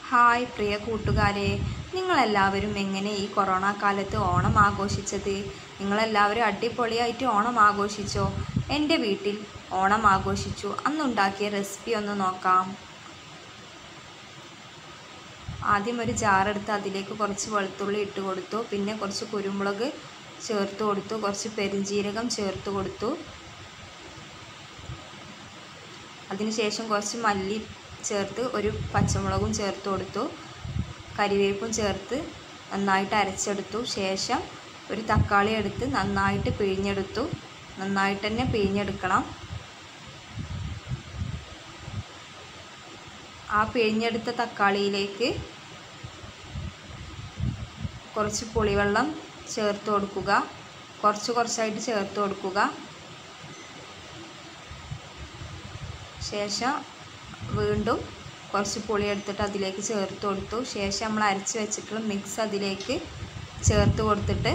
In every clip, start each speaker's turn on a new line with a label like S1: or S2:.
S1: hi പ്രിയ കൂട്ടുകാരെ നിങ്ങളെല്ലാവരും എങ്ങനെ ഈ കൊറോണ കാലത്ത് ഓണം ആഘോഷിച്ചത് നിങ്ങളെല്ലാവരും അടിപൊളിയായിട്ട് ഓണം ആഘോഷിച്ചോ എൻ്റെ വീട്ടിൽ ഓണം ആഘോഷിച്ചു അന്നുണ്ടാക്കിയ റെസിപ്പി ഒന്ന് നോക്കാം ആദ്യം ഒരു ജാറെടുത്ത് അതിലേക്ക് കുറച്ച് വെളുത്തുള്ളി ഇട്ട് കൊടുത്തു പിന്നെ കുറച്ച് കുരുമുളക് ചേർത്ത് കൊടുത്തു കുറച്ച് പെരുംജീരകം ചേർത്ത് കൊടുത്തു അതിനുശേഷം കുറച്ച് മല്ലി ചേർത്ത് ഒരു പച്ചമുളകും ചേർത്ത് കൊടുത്തു കരിവേപ്പും ചേർത്ത് നന്നായിട്ട് അരച്ചെടുത്തു ശേഷം ഒരു തക്കാളി എടുത്ത് നന്നായിട്ട് പിഴിഞ്ഞെടുത്തു നന്നായിട്ട് തന്നെ പിഴിഞ്ഞെടുക്കണം ആ പിഴിഞ്ഞെടുത്ത തക്കാളിയിലേക്ക് കുറച്ച് പുളിവെള്ളം ചേർത്ത് കൊടുക്കുക കുറച്ച് കുറച്ചായിട്ട് ചേർത്ത് കൊടുക്കുക ശേഷം വീണ്ടും കുറച്ച് പുളി എടുത്തിട്ട് അതിലേക്ക് ചേർത്ത് കൊടുത്തു ശേഷം നമ്മൾ അരച്ച് വെച്ചിട്ടുള്ള മിക്സ് അതിലേക്ക് ചേർത്ത് കൊടുത്തിട്ട്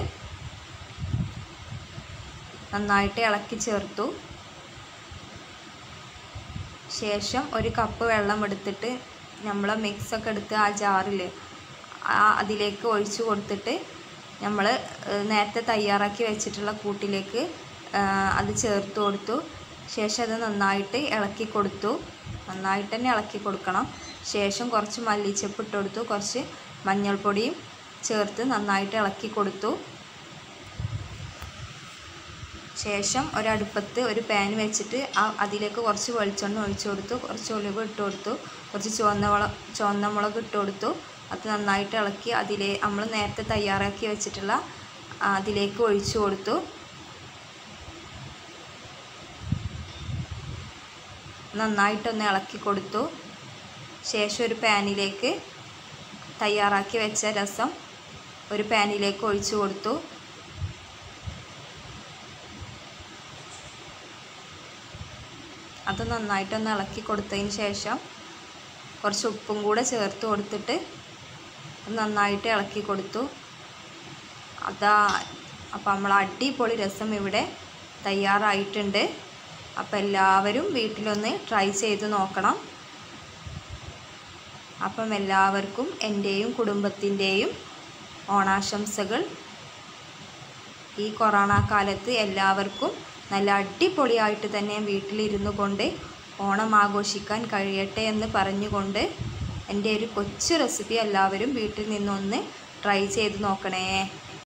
S1: നന്നായിട്ട് ഇളക്കി ചേർത്തു ശേഷം ഒരു കപ്പ് വെള്ളം എടുത്തിട്ട് നമ്മൾ മിക്സൊക്കെ എടുത്ത് ആ ജാറിൽ ആ അതിലേക്ക് ഒഴിച്ചു കൊടുത്തിട്ട് നമ്മൾ നേരത്തെ തയ്യാറാക്കി വെച്ചിട്ടുള്ള കൂട്ടിലേക്ക് അത് ചേർത്ത് കൊടുത്തു ശേഷം അത് നന്നായിട്ട് ഇളക്കി കൊടുത്തു നന്നായിട്ട് തന്നെ ഇളക്കി കൊടുക്കണം ശേഷം കുറച്ച് മല്ലിച്ചപ്പ് ഇട്ട് കൊടുത്തു കുറച്ച് മഞ്ഞൾപ്പൊടിയും ചേർത്ത് നന്നായിട്ട് ഇളക്കി കൊടുത്തു ശേഷം ഒരടുപ്പത്ത് ഒരു പാൻ വെച്ചിട്ട് ആ അതിലേക്ക് കുറച്ച് വെളിച്ചെണ്ണ ഒഴിച്ചു കൊടുത്തു കുറച്ച് ഒലിവ് ഇട്ട് കൊടുത്തു കുറച്ച് ചുവന്ന മുളക് ചുവന്ന മുളക് ഇട്ട് കൊടുത്തു അത് നന്നായിട്ട് ഇളക്കി അതിലെ നമ്മൾ നേരത്തെ തയ്യാറാക്കി വെച്ചിട്ടുള്ള അതിലേക്ക് ഒഴിച്ചു കൊടുത്തു നന്നായിട്ടൊന്ന് ഇളക്കി കൊടുത്തു ശേഷം ഒരു പാനിലേക്ക് തയ്യാറാക്കി വെച്ച രസം ഒരു പാനിലേക്ക് ഒഴിച്ചു കൊടുത്തു അത് നന്നായിട്ടൊന്ന് ഇളക്കി കൊടുത്തതിന് ശേഷം കുറച്ച് ഉപ്പും കൂടെ ചേർത്ത് കൊടുത്തിട്ട് നന്നായിട്ട് ഇളക്കി കൊടുത്തു അതാ അപ്പോൾ നമ്മൾ അടിപൊളി രസം ഇവിടെ തയ്യാറായിട്ടുണ്ട് അപ്പോൾ എല്ലാവരും വീട്ടിലൊന്ന് ട്രൈ ചെയ്ത് നോക്കണം അപ്പം എല്ലാവർക്കും എൻ്റെയും കുടുംബത്തിൻ്റെയും ഓണാശംസകൾ ഈ കൊറോണ കാലത്ത് എല്ലാവർക്കും നല്ല അടിപൊളിയായിട്ട് തന്നെ വീട്ടിലിരുന്നു കൊണ്ട് ഓണം ആഘോഷിക്കാൻ കഴിയട്ടെ എന്ന് പറഞ്ഞുകൊണ്ട് എൻ്റെ ഒരു കൊച്ചു റെസിപ്പി എല്ലാവരും വീട്ടിൽ നിന്നൊന്ന് ട്രൈ ചെയ്ത് നോക്കണേ